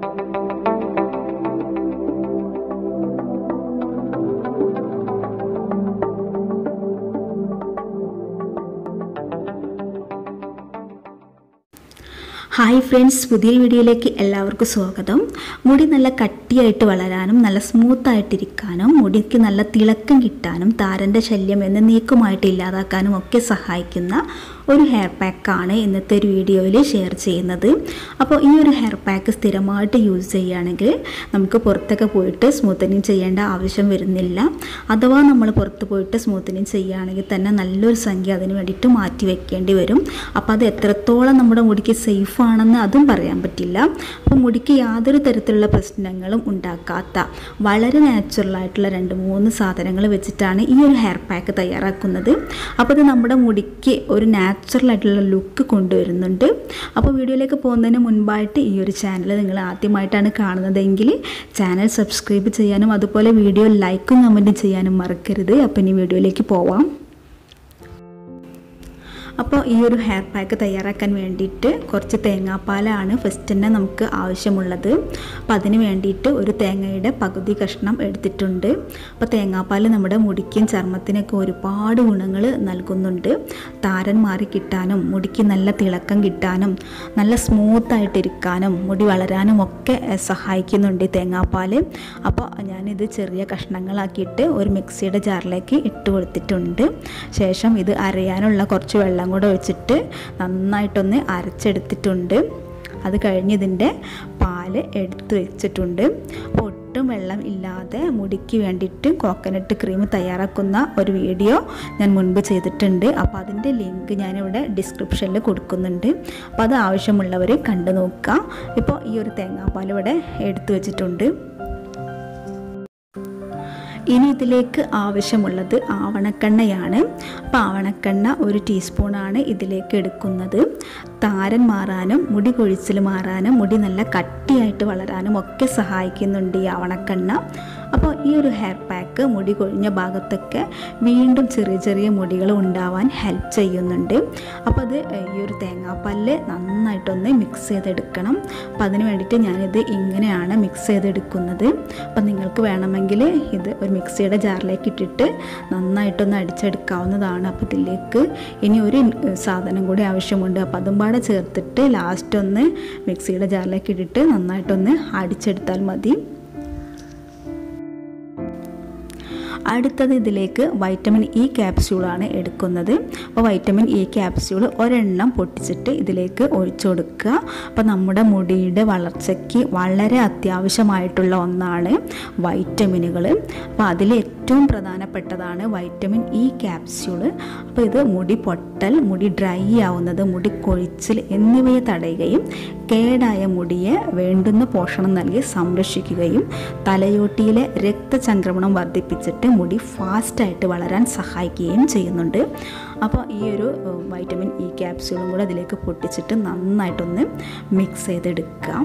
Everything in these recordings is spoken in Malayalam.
ഹായ് ഫ്രണ്ട്സ് പുതിയ വീഡിയോയിലേക്ക് എല്ലാവർക്കും സ്വാഗതം മുടി നല്ല കട്ടിയായിട്ട് വളരാനും നല്ല സ്മൂത്തായിട്ടിരിക്കാനും മുടിക്ക് നല്ല തിളക്കം കിട്ടാനും താരൻ്റെ ശല്യം എന്നേക്കുമായിട്ട് ഇല്ലാതാക്കാനും ഒക്കെ സഹായിക്കുന്ന ഒരു ഹെയർ പാക്കാണ് ഇന്നത്തെ ഒരു വീഡിയോയിൽ ഷെയർ ചെയ്യുന്നത് അപ്പോൾ ഈ ഒരു ഹെയർ പാക്ക് സ്ഥിരമായിട്ട് യൂസ് ചെയ്യുകയാണെങ്കിൽ നമുക്ക് പുറത്തൊക്കെ പോയിട്ട് സ്മൂത്തനിങ് ചെയ്യേണ്ട ആവശ്യം വരുന്നില്ല അഥവാ നമ്മൾ പുറത്ത് പോയിട്ട് സ്മൂത്തനിങ് ചെയ്യുകയാണെങ്കിൽ തന്നെ നല്ലൊരു സംഖ്യ അതിന് വേണ്ടിയിട്ട് മാറ്റി വെക്കേണ്ടി വരും അപ്പോൾ അത് എത്രത്തോളം നമ്മുടെ മുടിക്ക് സേഫ് ആണെന്ന് അതും പറയാൻ പറ്റില്ല അപ്പോൾ മുടിക്ക് യാതൊരു തരത്തിലുള്ള പ്രശ്നങ്ങളും ഉണ്ടാക്കാത്ത വളരെ നാച്ചുറൽ ആയിട്ടുള്ള രണ്ട് മൂന്ന് സാധനങ്ങൾ വെച്ചിട്ടാണ് ഈ ഒരു ഹെയർ പാക്ക് തയ്യാറാക്കുന്നത് അപ്പോൾ ഇത് നമ്മുടെ മുടിക്ക് ഒരു നാച്ചുറൽ ആയിട്ടുള്ള ലുക്ക് കൊണ്ടുവരുന്നുണ്ട് അപ്പോൾ വീഡിയോയിലേക്ക് പോകുന്നതിന് മുൻപായിട്ട് ഈ ഒരു ചാനൽ നിങ്ങൾ ആദ്യമായിട്ടാണ് കാണുന്നതെങ്കിൽ ചാനൽ സബ്സ്ക്രൈബ് ചെയ്യാനും അതുപോലെ വീഡിയോ ലൈക്കും കമൻറ്റും ചെയ്യാനും മറക്കരുത് അപ്പോൾ ഇനി വീഡിയോയിലേക്ക് പോവാം അപ്പോൾ ഈ ഒരു ഹെയർ പാക്ക് തയ്യാറാക്കാൻ വേണ്ടിയിട്ട് കുറച്ച് തേങ്ങാപ്പാലാണ് ഫസ്റ്റ് തന്നെ നമുക്ക് ആവശ്യമുള്ളത് അപ്പോൾ അതിന് വേണ്ടിയിട്ട് ഒരു തേങ്ങയുടെ പകുതി കഷ്ണം എടുത്തിട്ടുണ്ട് അപ്പോൾ തേങ്ങാപ്പാൽ നമ്മുടെ മുടിക്കും ചർമ്മത്തിനൊക്കെ ഒരുപാട് ഗുണങ്ങൾ നൽകുന്നുണ്ട് താരൻ മാറി കിട്ടാനും മുടിക്ക് നല്ല തിളക്കം കിട്ടാനും നല്ല സ്മൂത്തായിട്ടിരിക്കാനും മുടി വളരാനും ഒക്കെ സഹായിക്കുന്നുണ്ട് തേങ്ങാപ്പാൽ അപ്പോൾ ഞാനിത് ചെറിയ കഷ്ണങ്ങളാക്കിയിട്ട് ഒരു മിക്സിയുടെ ജാറിലേക്ക് ഇട്ട് കൊടുത്തിട്ടുണ്ട് ശേഷം ഇത് അരയാനുള്ള കുറച്ച് വെള്ളം വെള്ളം കൂടെ ഒഴിച്ചിട്ട് നന്നായിട്ടൊന്ന് അരച്ചെടുത്തിട്ടുണ്ട് അത് കഴിഞ്ഞ് ഇതിൻ്റെ പാല് എടുത്ത് വെച്ചിട്ടുണ്ട് അപ്പോൾ ഒട്ടും വെള്ളം ഇല്ലാതെ മുടിക്ക് വേണ്ടിയിട്ട് കോക്കനട്ട് ക്രീം തയ്യാറാക്കുന്ന ഒരു വീഡിയോ ഞാൻ മുൻപ് ചെയ്തിട്ടുണ്ട് അപ്പോൾ അതിൻ്റെ ലിങ്ക് ഞാനിവിടെ ഡിസ്ക്രിപ്ഷനിൽ കൊടുക്കുന്നുണ്ട് അപ്പോൾ അത് ആവശ്യമുള്ളവർ കണ്ടു നോക്കുക ഇപ്പോൾ ഈ ഒരു തേങ്ങാപ്പാൽ ഇവിടെ എടുത്തു വെച്ചിട്ടുണ്ട് ഇനി ഇതിലേക്ക് ആവശ്യമുള്ളത് ആവണക്കെണ്ണയാണ് അപ്പോൾ ആവണക്കെണ്ണ ഒരു ടീസ്പൂണാണ് ഇതിലേക്ക് എടുക്കുന്നത് താരൻ മാറാനും മുടി കൊഴിച്ചിൽ മാറാനും മുടി നല്ല കട്ടിയായിട്ട് വളരാനും ഒക്കെ സഹായിക്കുന്നുണ്ട് ഈ ആവണക്കെണ്ണ അപ്പോൾ ഈ ഒരു ഹെയർ പാക്ക് മുടി കൊഴിഞ്ഞ ഭാഗത്തൊക്കെ വീണ്ടും ചെറിയ ചെറിയ മുടികൾ ഉണ്ടാവാൻ ഹെൽപ്പ് ചെയ്യുന്നുണ്ട് അപ്പോൾ അത് ഈ ഒരു തേങ്ങാപ്പാലിൽ നന്നായിട്ടൊന്ന് മിക്സ് ചെയ്തെടുക്കണം അപ്പോൾ അതിന് വേണ്ടിയിട്ട് ഞാനിത് ഇങ്ങനെയാണ് മിക്സ് ചെയ്തെടുക്കുന്നത് അപ്പോൾ നിങ്ങൾക്ക് വേണമെങ്കിൽ ഇത് ഒരു മിക്സിയുടെ ജാറിലേക്ക് ഇട്ടിട്ട് നന്നായിട്ടൊന്ന് അടിച്ചെടുക്കാവുന്നതാണ് അപ്പോൾ ഇതിലേക്ക് ഇനി ഒരു സാധനം കൂടി ആവശ്യമുണ്ട് അപ്പോൾ അതും പാടെ ചേർത്തിട്ട് ലാസ്റ്റ് ഒന്ന് മിക്സിയുടെ ജാറിലേക്ക് ഇട്ടിട്ട് നന്നായിട്ടൊന്ന് അടിച്ചെടുത്താൽ മതി അടുത്തത് ഇതിലേക്ക് വൈറ്റമിൻ ഇ ക്യാപ്സ്യൂളാണ് എടുക്കുന്നത് അപ്പോൾ വൈറ്റമിൻ ഇ ക്യാപ്സ്യൂൾ ഒരെണ്ണം പൊട്ടിച്ചിട്ട് ഇതിലേക്ക് ഒഴിച്ചു കൊടുക്കുക അപ്പോൾ നമ്മുടെ മുടിയുടെ വളർച്ചയ്ക്ക് വളരെ അത്യാവശ്യമായിട്ടുള്ള ഒന്നാണ് വൈറ്റമിനുകൾ അപ്പോൾ അതിൽ ഏറ്റവും പ്രധാനപ്പെട്ടതാണ് വൈറ്റമിൻ ഇ ക്യാപ്സ്യൂള് അപ്പോൾ ഇത് മുടി പൊട്ടൽ മുടി ഡ്രൈ ആവുന്നത് മുടി കൊഴിച്ചിൽ എന്നിവയെ തടയുകയും കേടായ മുടിയെ വേണ്ടുന്ന പോഷണം നൽകി സംരക്ഷിക്കുകയും തലയോട്ടിയിലെ രക്തചംക്രമണം വർദ്ധിപ്പിച്ചിട്ട് മുടി ഫാസ്റ്റായിട്ട് വളരാൻ സഹായിക്കുകയും ചെയ്യുന്നുണ്ട് അപ്പോൾ ഈ ഒരു വൈറ്റമിൻ ഇ ക്യാപ്സ്യൂളും കൂടെ അതിലേക്ക് പൊട്ടിച്ചിട്ട് നന്നായിട്ടൊന്ന് മിക്സ് ചെയ്തെടുക്കുക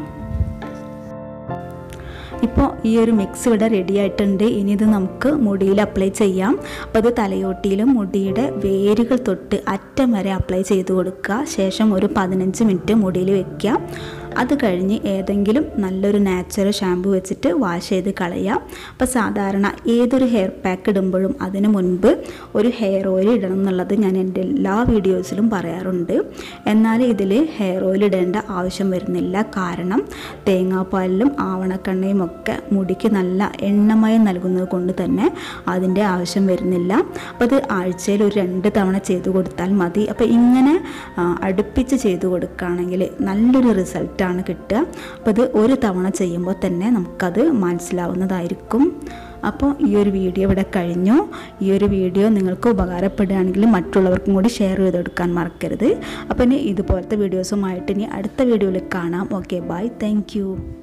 ഇപ്പോൾ ഈ ഒരു മിക്സ് ഇവിടെ റെഡി ആയിട്ടുണ്ട് ഇനി ഇത് നമുക്ക് മുടിയിൽ അപ്ലൈ ചെയ്യാം അപ്പോൾ ഇത് തലയോട്ടിയിലും മുടിയുടെ വേരുകൾ തൊട്ട് അറ്റം വരെ അപ്ലൈ ചെയ്ത് കൊടുക്കുക ശേഷം ഒരു പതിനഞ്ച് മിനിറ്റ് മുടിയിൽ വെക്കുക അത് കഴിഞ്ഞ് ഏതെങ്കിലും നല്ലൊരു നാച്ചുറൽ ഷാമ്പു വെച്ചിട്ട് വാഷ് ചെയ്ത് കളയാം അപ്പോൾ സാധാരണ ഏതൊരു ഹെയർ പാക്ക് ഇടുമ്പോഴും അതിന് മുൻപ് ഒരു ഹെയർ ഓയിൽ ഇടണം എന്നുള്ളത് ഞാൻ എൻ്റെ എല്ലാ വീഡിയോസിലും പറയാറുണ്ട് എന്നാൽ ഇതിൽ ഹെയർ ഓയിൽ ഇടേണ്ട ആവശ്യം വരുന്നില്ല കാരണം തേങ്ങാപ്പാലിലും ആവണക്കെണ്ണയും ഒക്കെ മുടിക്ക് നല്ല എണ്ണമയം നൽകുന്നത് കൊണ്ട് തന്നെ അതിൻ്റെ ആവശ്യം വരുന്നില്ല അപ്പോൾ അത് ആഴ്ചയിൽ ഒരു രണ്ട് തവണ ചെയ്തു കൊടുത്താൽ മതി അപ്പോൾ ഇങ്ങനെ അടുപ്പിച്ച് ചെയ്തു കൊടുക്കുകയാണെങ്കിൽ നല്ലൊരു റിസൾട്ട് ആണ് കിട്ടുക അപ്പോൾ അത് ഒരു തവണ ചെയ്യുമ്പോൾ തന്നെ നമുക്കത് മനസ്സിലാവുന്നതായിരിക്കും അപ്പോൾ ഈ ഒരു വീഡിയോ ഇവിടെ കഴിഞ്ഞു ഈ ഒരു വീഡിയോ നിങ്ങൾക്ക് ഉപകാരപ്പെടുകയാണെങ്കിൽ മറ്റുള്ളവർക്കും കൂടി ഷെയർ ചെയ്ത് കൊടുക്കാൻ മറക്കരുത് അപ്പോൾ ഇനി ഇതുപോലത്തെ വീഡിയോസുമായിട്ട് ഇനി അടുത്ത വീഡിയോയിൽ കാണാം ഓക്കെ ബൈ താങ്ക്